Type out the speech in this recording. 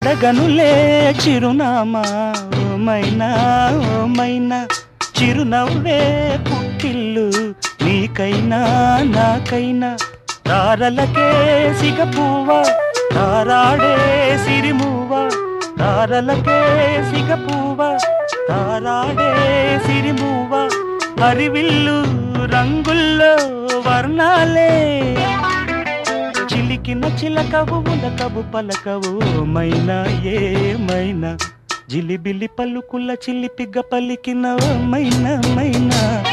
అడగనులే చిరునామా ఓమైనా ఓమైనా చిరునవ్వే పుట్టిల్లు నీకైనా నాకైనా తారలకే సిగపువ్వ తారాడే సిరిమువ్వ తారలకే సిగపువ్వ తారాడే సిరిమువ్వ హరివిల్లు రంగుల్లో వర్ణాలే చిలికిన చిలకవు ఉలకవు పలకవు మైనా ఏమైనా జిలిబిలి పలుకుల చిలిపిగ పలికిన మైనా మైనా